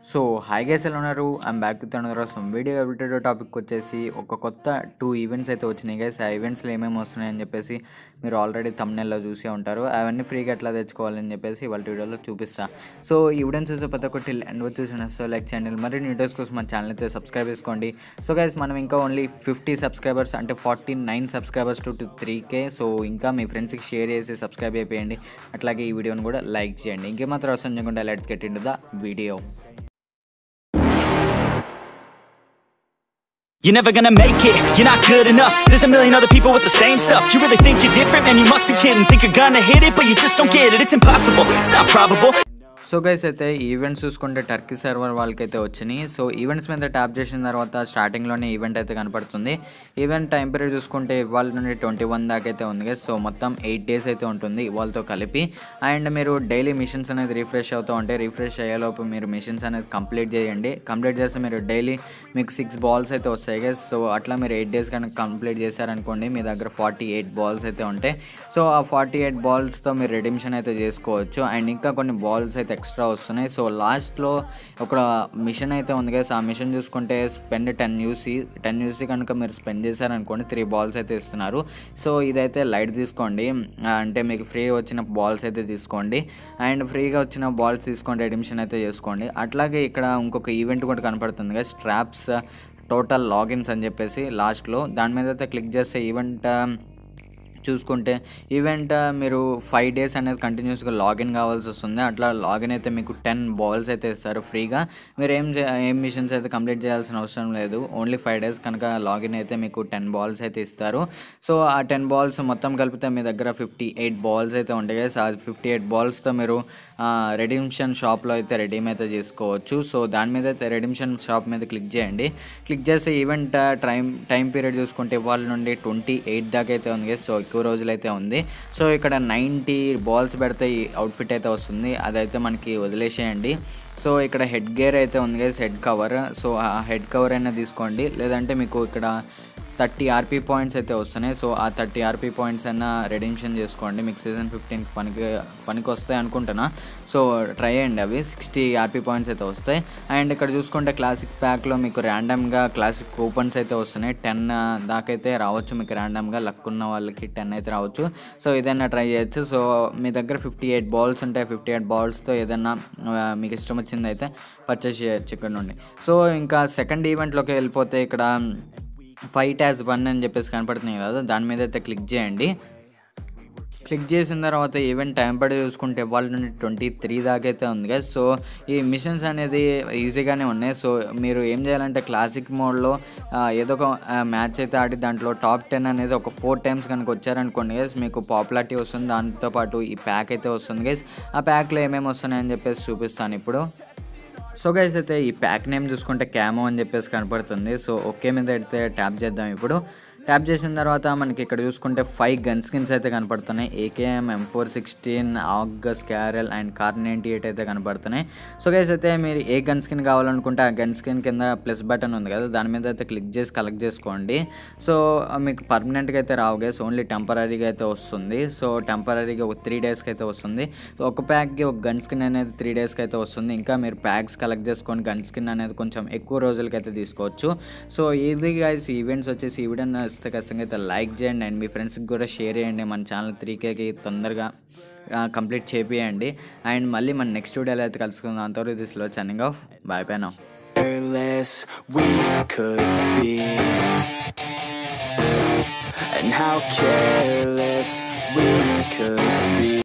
So hi guys ఎలా ఉన్నారు I'm back with another some video awaited topic వచ్చేసి ఒక కొత్త టూ ఈవెంట్స్ అయితే వచ్చినాయి గైస్ ఆ ఈవెంట్స్లో ఏమేమి వస్తున్నాయని చెప్పేసి మీరు ఆల్రెడీ తమ్నెల్లో చూసే ఉంటారు అవన్నీ ఫ్రీగా ఎట్లా తెచ్చుకోవాలని చెప్పేసి వాళ్ళ వీడియోలో చూపిస్తా సో ఈ వీడియోని చూసే ప్రతి ఒక్కటి అండ్ వచ్చేసిన సో లైక్ ఛానల్ మరిన్ని వీడియోస్ కోసం మన ఛానల్ అయితే సబ్స్క్రైబ్ చేసుకోండి సో గైస్ మనం ఇంకా ఓన్లీ ఫిఫ్టీ సబ్స్క్రైబర్స్ అంటే forty nine subscribers to three K so ఇంకా మీ ఫ్రెండ్స్కి షేర్ చేసి సబ్స్క్రైబ్ అయిపోయండి అట్లాగే ఈ వీడియోని కూడా లైక్ చేయండి ఇంకేమాత్రం అవసరం చేయకుండా let's get in the video You're never gonna make it, you're not good enough There's a million other people with the same stuff You really think you're different? Man, you must be kidding Think you're gonna hit it, but you just don't get it It's impossible, it's not probable so guys అయితే events చూసుకుంటే Turkey server వాళ్ళకైతే వచ్చినాయి so events మీద tap చేసిన తర్వాత స్టార్టింగ్లోనే event అయితే కనపడుతుంది ఈవెంట్ టైం పీరియడ్ చూసుకుంటే ఇవాళ నుండి ట్వంటీ వన్ దాకా అయితే ఉంది గైస్ సో మొత్తం ఎయిట్ డేస్ అయితే ఉంటుంది ఇవాళతో కలిపి అండ్ మీరు డైలీ మిషన్స్ అనేది రిఫ్రెష్ అవుతూ ఉంటే రిఫ్రెష్ అయ్యేలోపు మీరు మిషన్స్ అనేది కంప్లీట్ చేయండి కంప్లీట్ చేస్తే మీరు డైలీ మీకు సిక్స్ బాల్స్ అయితే వస్తాయి గైస్ సో అట్లా మీరు ఎయిట్ డేస్ కనుక కంప్లీట్ చేశారనుకోండి మీ దగ్గర ఫార్టీ ఎయిట్ బాల్స్ అయితే ఉంటాయి సో ఆ ఫార్టీ ఎయిట్ బాల్స్తో మీరు రెడిమ్షన్ అయితే చేసుకోవచ్చు అండ్ ఇంకా కొన్ని బాల్స్ అయితే ఎక్స్ట్రా వస్తున్నాయి సో లాస్ట్లో ఒక మిషన్ అయితే ఉంది కదా ఆ మిషన్ చూసుకుంటే spend ten UC ten UC కనుక మీరు స్పెండ్ చేశారనుకోండి త్రీ బాల్స్ అయితే ఇస్తున్నారు సో ఇదైతే లైట్ తీసుకోండి అంటే మీకు ఫ్రీ వచ్చిన బాల్స్ అయితే తీసుకోండి అండ్ ఫ్రీగా వచ్చిన బాల్స్ తీసుకోండి ఎడిమిషన్ అయితే చేసుకోండి అట్లాగే ఇక్కడ ఇంకొక ఈవెంట్ కూడా కనపడుతుంది కదా స్ట్రాప్స్ టోటల్ లాగిన్స్ అని చెప్పేసి లాస్ట్లో దాని మీద అయితే క్లిక్ చేస్తే ఈవెంట్ చూసుకుంటే ఈవెంట్ మీరు ఫైవ్ డేస్ అనేది కంటిన్యూస్గా లాగిన్ కావాల్సి వస్తుంది అట్లా లాగిన్ అయితే మీకు టెన్ బాల్స్ అయితే ఇస్తారు ఫ్రీగా మీరు ఏం చే- ఏం మిషన్స్ అయితే కంప్లీట్ చేయాల్సిన అవసరం లేదు ఓన్లీ ఫైవ్ డేస్ కనుక లాగిన్ అయితే మీకు టెన్ బాల్స్ అయితే ఇస్తారు సో ఆ టెన్ బాల్స్ మొత్తం కలిపితే మీ దగ్గర ఫిఫ్టీ ఎయిట్ బాల్స్ అయితే ఉంటాయి కదా ఆ ఫిఫ్టీ ఎయిట్ బాల్స్తో మీరు రెడిమ్షన్ షాప్లో అయితే రెడీమ్ అయితే చేసుకోవచ్చు సో దాని మీద అయితే రెడిమ్షన్ షాప్ మీద క్లిక్ చేయండి క్లిక్ చేస్తే ఈవెంట్ టైం టైం పీరియడ్ చూసుకుంటే ఇవాళ నుండి ట్వంటీ ఎయిట్ దాకా అయితే ఉంది కదా సో ఎక్కువ రోజులైతే ఉంది సో ఇక్కడ నైంటీ బాల్స్ పెడితే ఈ అవుట్ఫిట్ అయితే వస్తుంది అదైతే మనకి వదిలేసేయండి సో ఇక్కడ హెడ్ గేర్ అయితే ఉంది కదా హెడ్ కవర్ సో ఆ హెడ్ కవర్ అయినా తీసుకోండి లేదంటే మీకు ఇక్కడ థర్టీ ఆర్పీ పాయింట్స్ అయితే వస్తున్నాయి సో ఆ థర్టీ ఆర్పీ పాయింట్స్ అయినా రెడీమ్షన్ చేసుకోండి మీకు సీజన్ ఫిఫ్టీన్ పనికి పనికి వస్తాయి అనుకుంటున్నా సో ట్రై చేయండి అవి సిక్స్టీ ఆర్పీ పాయింట్స్ అయితే వస్తాయి అండ్ ఇక్కడ చూసుకుంటే క్లాసిక్ ప్యాక్లో మీకు ర్యాండమ్గా క్లాసిక్ కూపన్స్ అయితే వస్తున్నాయి టెన్ దాకైతే రావచ్చు మీకు ర్యాండమ్గా లక్ ఉన్న వాళ్ళకి టెన్ అయితే రావచ్చు సో ఏదైనా ట్రై చేయొచ్చు సో మీ దగ్గర fifty eight balls fifty eight ఎయిట్ బాల్స్తో ఏదైనా ఆ, మీకు ఇష్టం వచ్చింది అయితే పర్చేస్ చేయొచ్చు ఇక్కడ నుండి సో ఇంకా సెకండ్ ఈవెంట్లోకి వెళ్ళిపోతే ఇక్కడ ఫైట్ యాజ్ వన్ అని చెప్పేసి కనపడుతున్నాయి కదా దాని మీద అయితే క్లిక్ చేయండి క్లిక్ చేసిన తర్వాత ఈవెంట్ టైం పడి చూసుకుంటే వాళ్ళ నుండి ట్వంటీ త్రీ దాకా అయితే ఉంది కదా సో ఈ మిషన్స్ అనేది ఈజీగానే ఉన్నాయి సో మీరు ఏం చేయాలంటే క్లాసిక్ మోడ్లో ఏదో ఒక మ్యాచ్ అయితే ఆడి దాంట్లో టాప్ టెన్ అనేది ఒక ఫోర్ టైమ్స్ కనుక వచ్చారనుకోండి గైస్ మీకు పాపులారిటీ వస్తుంది దాంతోపాటు ఈ ప్యాక్ అయితే వస్తుంది గైస్ ఆ ప్యాక్లో ఏమేమి వస్తున్నాయని చెప్పేసి చూపిస్తాను ఇప్పుడు సో గైస్ అయితే ఈ ప్యాక్ నేమ్ చూసుకుంటే క్యామో అని చెప్పేసి కనపడుతుంది సో ఓకే మీద అయితే ట్యాప్ చేద్దాం ఇప్పుడు ట్యాప్ చేసిన తర్వాత మనకి ఇక్కడ చూసుకుంటే ఫైవ్ గన్ స్కిన్స్ అయితే కనపడుతున్నాయి ఏకేఎం ఎం ఫోర్ సిక్స్టీన్ ఆగస్ క్యారల్ అండ్ కార్ నైంటీ ఎయిట్ అయితే కనపడుతున్నాయి సో గైస్ అయితే మీరు ఏ గన్ స్కిన్ కావాలనుకుంటే ఆ గన్ స్కిన్ కింద ప్లస్ బటన్ ఉంది కదా దాని మీద అయితే క్లిక్ చేసి కలెక్ట్ చేసుకోండి సో మీకు పర్మనెంట్గా అయితే రావు గైస్ ఓన్లీ టెంపరీగా అయితే వస్తుంది సో టెంపరీగా ఒక త్రీ డేస్కి అయితే వస్తుంది సో ఒక ప్యాక్కి ఒక గన్ స్కిన్ అనేది త్రీ డేస్కి అయితే వస్తుంది ఇంకా మీరు ప్యాక్స్ కలెక్ట్ చేసుకొని గన్ స్కిన్ అనేది కొంచెం ఎక్కువ రోజులకి అయితే తీసుకోవచ్చు సో ఇది గైస్ ఈవెంట్స్ వచ్చేసి ఈ వీడియో నచ్చితే ఖచ్చితంగా అయితే లైక్ చేయండి అండ్ మీ ఫ్రెండ్స్కి కూడా షేర్ చేయండి మన ఛానల్ త్రీ కేకి తొందరగా కంప్లీట్ చేపియండి అండ్ మళ్ళీ మన నెక్స్ట్ వీడియోలో అయితే కలుసుకుందాం అంతవరకు దిస్లో signing off bye bye now Careless we could be And how careless we could be